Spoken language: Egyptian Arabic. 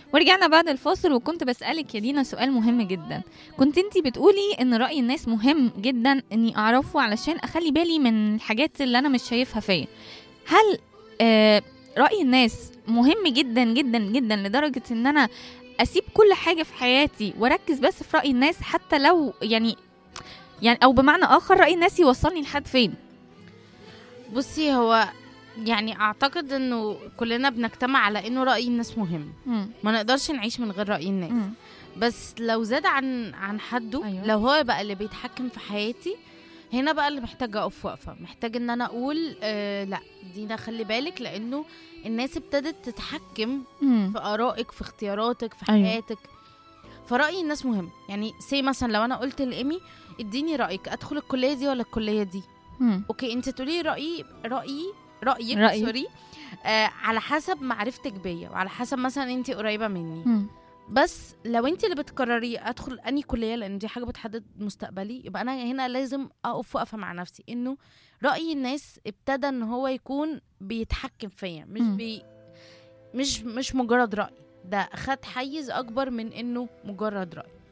ورجعنا بعد الفاصل وكنت بسألك يا دينا سؤال مهم جدا كنت انتي بتقولي ان رأي الناس مهم جدا اني اعرفه علشان اخلي بالي من الحاجات اللي انا مش شايفها فيا هل آه رأي الناس مهم جدا جدا جدا لدرجة ان انا اسيب كل حاجة في حياتي واركز بس في رأي الناس حتى لو يعني يعني او بمعنى اخر رأي الناس يوصلني لحد فين بصي هو يعني اعتقد انه كلنا بنجتمع على انه راي الناس مهم مم. ما نقدرش نعيش من غير راي الناس مم. بس لو زاد عن عن حده أيوة. أيوة. لو هو بقى اللي بيتحكم في حياتي هنا بقى اللي محتاجه اقف واقفه محتاج ان انا اقول آه لا دينا خلي بالك لانه الناس ابتدت تتحكم مم. في ارائك في اختياراتك في أيوة. حياتك فراي الناس مهم يعني سي مثلا لو انا قلت لايمي اديني رايك ادخل الكليه دي ولا الكليه دي مم. اوكي انت تقولي رايي رايي رايك رأيي. سوري آه على حسب معرفتك بيا وعلى حسب مثلا انت قريبه مني مم. بس لو انت اللي بتقرري ادخل اني كليه لان دي حاجه بتحدد مستقبلي يبقى انا هنا لازم اقف واقفه مع نفسي انه راي الناس ابتدى ان هو يكون بيتحكم فيا مش مم. بي مش مش مجرد راي ده خد حيز اكبر من انه مجرد راي